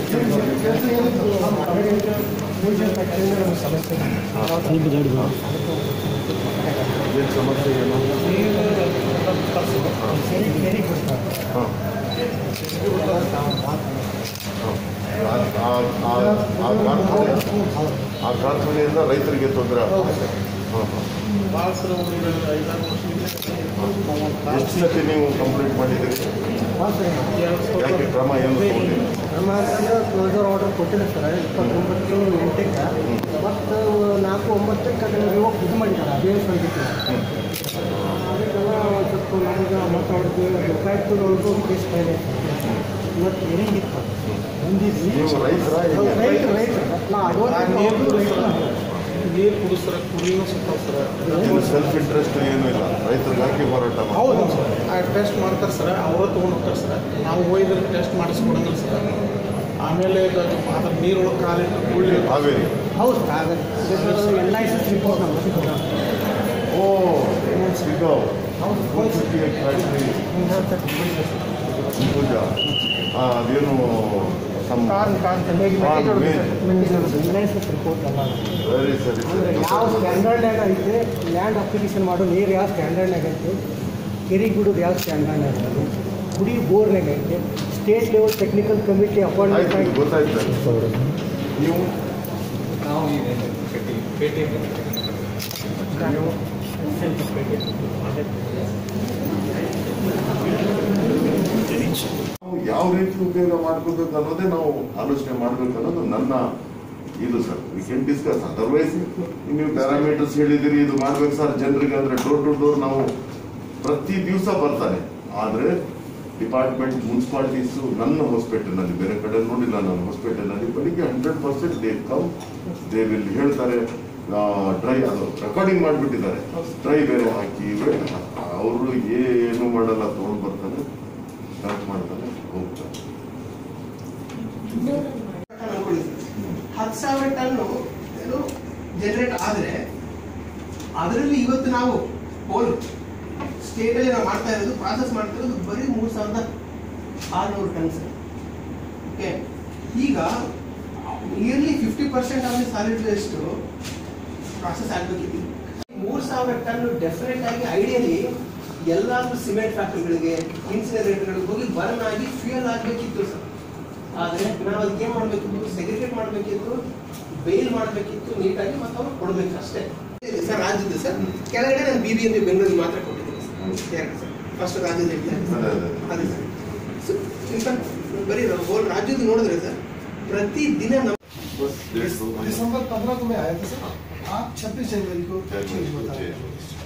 ಏನು ಸಮಸ್ಯೆ ಏನು ಹಾಂ ಆ ಕಾರ್ಖಾನೆ ಆ ಕಾರ್ಖಾನೆಯಿಂದ ರೈತರಿಗೆ ತೊಂದರೆ ಆಗ್ತದೆ ಹಾಂ ಹಾಂ ಭಾಳ ಸಲ ಒಂದು ಐದಾರು ವರ್ಷದಿಂದ ಎಷ್ಟು ಸತಿ ನೀವು ಕಂಪ್ಲೇಂಟ್ ಮಾಡಿದ್ದೀರಿ ಯಾಕೆ ಕ್ರಮ ಏನು ತಗೊಂಡಿಲ್ಲ ನಮ್ಮ ಕ್ಲೋಸರ್ ಆರ್ಡರ್ ಕೊಟ್ಟಿಲ್ಲ ಸರ್ ಇಪ್ಪತ್ತೊಂಬತ್ತು ಎಂಟಕ್ಕೆ ಮತ್ತು ನಾಲ್ಕು ಒಂಬತ್ತಕ್ಕೆ ಅದನ್ನು ಇವಾಗ ಇದು ಮಾಡಿದ್ದಾರೆ ಅದೇ ಸಂಗತಿ ಅದಕ್ಕೆಲ್ಲ ಒಂದು ಸ್ವಲ್ಪ ನಮಗೆ ಮತ್ತು ಅವ್ರಿಗೆ ಬೇಕಾಯ್ತು ಕೇಸ್ ಫೈಲ್ ಇವತ್ತು ಏನೇನಿತ್ತು ಬಂದಿದ್ವಿ ನೀವು ರೈತರ ಹೇಗೆ ರೈತ ರೈತ ನಾ ನೀರು ಅಡ್ವಾನ್ಸ್ ಕುಡಿಸ್ತಾರ ನೀರು ಕುಡಿಸ್ತಾರ ಕುಡಿಯೋ ಸುತ್ತಾವ ಸರ್ ಏನು ಸೆಲ್ಫ್ ಇಂಟ್ರೆಸ್ಟ್ ಏನೂ ಇಲ್ಲ ರೈತರಿಗೆ ಹಾಕಿ ಹೋರಾಟ ಮಾಡಿ ಹೌದು ಸರ್ ಆ ಟೆಸ್ಟ್ ಮಾಡ್ತಾರೆ ಸರ್ ಅವರ ತೊಗೊಂಡು ಹೋಗ್ತಾರೆ ಸರ್ ನಾವು ಹೋಯ್ದ್ರೆ ಟೆಸ್ಟ್ ಮಾಡಿಸ್ಕೊಡಂಗಿಲ್ಲ ಸರ್ ಆಮೇಲೆ ಇದು ಅದ್ರ ನೀರೊಳಗೆ ಕಾಲಿಟ್ಟು ಗುಳ್ಳಿ ಹಾವೇರಿ ಹೌದು ಎಲ್ ಐ ಸಿ ರಿಪೋರ್ಟ್ ನಮ್ಗೆ ಓ ಸಿಗಾವ್ ಹೌದು ಫೋರ್ ಫಿಫ್ಟಿ ಏಟ್ ಫ್ಯಾಕ್ಟ್ರಿ ಪೂಜಾ ಹಾಂ ಅದೇನು ಸಮ್ ಕಾನ್ ಕಾನ್ ಕಾನ್ ಮೇನ್. ಎಲ್ ಐ ಸಿ ರಿಪೋರ್ಟ್ ಅಲ್ಲ ಸರಿ ಸರಿ ಅಂದರೆ ಸರಿ ಯಾವ ಸ್ಟ್ಯಾಂಡರ್ಡ್ನಾಗ ಐತೆ ಲ್ಯಾಂಡ್ ಅಪ್ಲಿಕೇಶನ್ ಮಾಡೋ ನೀರು ಯಾವ ಸ್ಟ್ಯಾಂಡರ್ಡ್ನಾಗ ಐತೆ ಕೆರೆ ಗುಡೋದು ಯಾವ ಸ್ಟ್ಯಾಂಡರ್ಡ್ನಾಗ ಐತೆ ಗುಡಿ ಬೋರ್ನಾಗ ಐತೆ state level technical committee appointment ಆಯ್ತು ಆಗಿ ಗೊತ್ತಾಯ್ತು ನೀವು ನಾವು ಪೇಟೆ ನೀವು ನಾವು ಯಾವ ರೀತಿ ಉಪಯೋಗ ಮಾಡ್ಕೋಬೇಕು ಅನ್ನೋದೇ ನಾವು ಆಲೋಚನೆ ಮಾಡ್ಬೇಕು ಅನ್ನೋದು ನನ್ನ ಇದು sir we can discuss otherwise ನೀವು ಪ್ಯಾರಾಮೀಟರ್ಸ್ ಹೇಳಿದಿರಿ ಇದು ಮಾಡ್ಬೇಕು ಸರ್ ಜನರಿಗೆ ಅಂದ್ರೆ ಡೋರ್ ಟು ಡೋರ್ ನಾವು ಪ್ರತಿ ದಿವಸ ಬರ್ತಾನೆ ಆದ್ರೆ ಡಿಪಾರ್ಟ್ಮೆಂಟ್ ಮುನ್ಸಿಪಾಲಿಟೀಸ್ ನನ್ನ ಹಾಸ್ಪಿಟಲ್ನಲ್ಲಿ ಬೇರೆ ಕಡೆ ನೋಡಿಲ್ಲ ನನ್ನ ಹಾಸ್ಪಿಟಲ್ನಲ್ಲಿ ಬೆಳಿಗ್ಗೆ hundred percent they come they will ಹೇಳ್ತಾರೆ ಡ್ರೈ ಅದು ರೆಕಾರ್ಡಿಂಗ್ ಮಾಡಿಬಿಟ್ಟಿದ್ದಾರೆ ಡ್ರೈ ಬೇರೆ ಹಾಕಿ ಅವರು ಏನು ಮಾಡಲ್ಲ ತಗೊಂಡು ಬರ್ತಾನೆ ಕರೆಕ್ಟ್ ಮಾಡ್ತಾನೆ ಹೋಗ್ತಾನೆ ಹತ್ತು ಸಾವಿರ ಟನ್ನು ಏನು ಜನರೇಟ್ ಆದರೆ ಅದರಲ್ಲಿ ಇವತ್ತು ನಾವು ಹೋಲ್ ಸ್ಟೇಟಲ್ಲಿ ನಾವು ಮಾಡ್ತಾ ಇರೋದು ಪ್ರಾಸೆಸ್ ಮಾಡ್ತಾ ಇರೋದು ಬರೀ ಮೂರು ಸಾವಿರದ ಆರುನೂರು ಟನ್ ಸರ್ ಓಕೆ ಈಗ nearly fifty percent of solid waste process ಆಗಬೇಕಿತ್ತು ಮೂರು ಸಾವಿರ ಟನ್ ಡೆಫಿನೆಟ್ ಆಗಿ ಐಡಿಯಲಿ ಎಲ್ಲಾದ್ರೂ ಸಿಮೆಂಟ್ ಫ್ಯಾಕ್ಟ್ರಿಗಳಿಗೆ ಇನ್ಸಿನರೇಟರ್ಗಳಿಗೆ ಹೋಗಿ ಬರ್ನ್ ಆಗಿ ಫ್ಯೂಯಲ್ ಆಗಬೇಕಿತ್ತು ಸರ್ ಆದರೆ ನಾವು ಅದಕ್ಕೆ ಏನು ಮಾಡಬೇಕಿತ್ತು ಸೆಗ್ರಿಗೇಟ್ ಮಾಡಬೇಕಿತ್ತು ಬೇಲ್ ಮಾಡಬೇಕಿತ್ತು ನೀಟಾಗಿ ಮತ್ತು ಅವ್ರು ಕೊಡಬೇಕು ಅಷ್ಟೇ ಇದೆ ಸರ್ ರಾಜ್ಯದ ಸರ್ ಕೆಳಗಡೆ ನಾನು ಬಿ ಬಿ ಎಂ ಪಿ ಬೆಂಗಳೂರಿಗೆ ಮಾತ್ರ ಕೊಟ್ಟಿದ್ದೀನಿ ಸರ್ ಎರಡು ಸರ್ ಫಸ್ಟ್ ರಾಜ್ಯದ ಇದೆ ಅದೇ ಅದೇ ಅದೇ ಸರ್ ಸೊ ಇನ್ಫ್ಯಾಕ್ಟ್ ಬರೀ ಹೋಲ್ ರಾಜ್ಯದ ನೋಡಿದ್ರೆ ಸರ್ ಪ್ರತಿ ದಿನ ನಮ್ಮ बस डेढ़ सौ दिसंबर पंद्रह को मैं आया था सर आप छब्बीस जनवरी को चेंज होता है change.